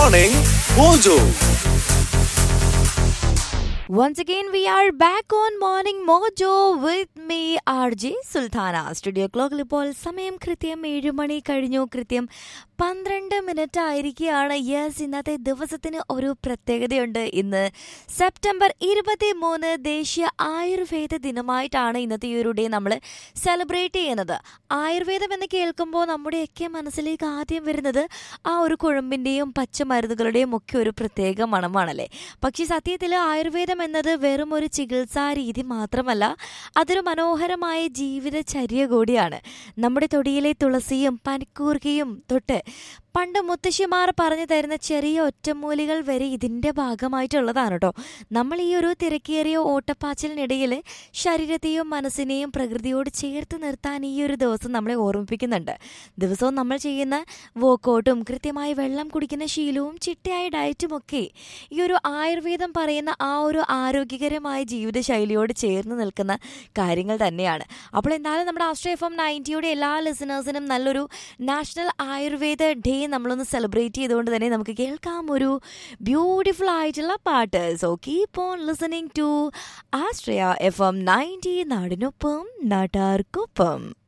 Morning Mojo. Once again, we are back on Morning Mojo with me, RJ Sultana studio ക്ലോക്കിൽ ഇപ്പോൾ സമയം കൃത്യം ഏഴ് മണി കഴിഞ്ഞു കൃത്യം പന്ത്രണ്ട് മിനിറ്റ് ആയിരിക്കുകയാണ് യെസ് ഇന്നത്തെ ദിവസത്തിന് ഒരു പ്രത്യേകതയുണ്ട് ഇന്ന് സെപ്റ്റംബർ ഇരുപത്തി മൂന്ന് ദേശീയ ആയുർവേദ ദിനമായിട്ടാണ് ഇന്നത്തെ ഈ ഒരു ഡേ നമ്മൾ സെലിബ്രേറ്റ് ചെയ്യുന്നത് ആയുർവേദം എന്ന് കേൾക്കുമ്പോൾ നമ്മുടെയൊക്കെ മനസ്സിലേക്ക് ആദ്യം വരുന്നത് ആ ഒരു കുഴമ്പിൻ്റെയും പച്ചമരുന്നുകളുടെയും ഒക്കെ ഒരു പ്രത്യേക മണമാണല്ലേ പക്ഷേ സത്യത്തിൽ ആയുർവേദം എന്നത് വെറും ഒരു ചികിത്സാ രീതി മാത്രമല്ല അതൊരു മനോഹരമായ ജീവിതചര്യ കൂടിയാണ് നമ്മുടെ തൊടിയിലെ തുളസിയും പനിക്കൂർക്കയും തൊട്ട് പണ്ട് മുത്തശ്ശിമാർ പറഞ്ഞു തരുന്ന ചെറിയ ഒറ്റമൂലികൾ വരെ ഇതിൻ്റെ ഭാഗമായിട്ടുള്ളതാണ് കേട്ടോ നമ്മൾ ഈ ഒരു തിരക്കേറിയ ഓട്ടപ്പാച്ചിലിനിടയിൽ ശരീരത്തെയും മനസ്സിനെയും പ്രകൃതിയോട് ചേർത്ത് നിർത്താൻ ഈ ഒരു ദിവസം നമ്മളെ ഓർമ്മിപ്പിക്കുന്നുണ്ട് ദിവസവും നമ്മൾ ചെയ്യുന്ന വർക്കൗട്ടും കൃത്യമായി വെള്ളം കുടിക്കുന്ന ശീലവും ചിട്ടയായ ഡയറ്റും ഒക്കെ ഈ ഒരു ആയുർവേദം പറയുന്ന ആ ഒരു ആരോഗ്യകരമായ ജീവിതശൈലിയോട് ചേർന്ന് നിൽക്കുന്ന കാര്യങ്ങൾ തന്നെയാണ് അപ്പോൾ എന്തായാലും നമ്മുടെ ആസ്ട്രേ എഫ് എം നയൻറ്റിയുടെ എല്ലാ ലിസണേഴ്സിനും നല്ലൊരു നാഷണൽ ആയുർവേദ ഡേ നമ്മളൊന്ന് സെലിബ്രേറ്റ് ചെയ്തുകൊണ്ട് തന്നെ നമുക്ക് കേൾക്കാം ഒരു ബ്യൂട്ടിഫുൾ ആയിട്ടുള്ള പാട്ട് so keep on listening to ആസ്ട്രയ എഫ് എം നയൻറ്റി നാടിനൊപ്പം നാട്ടാർക്കൊപ്പം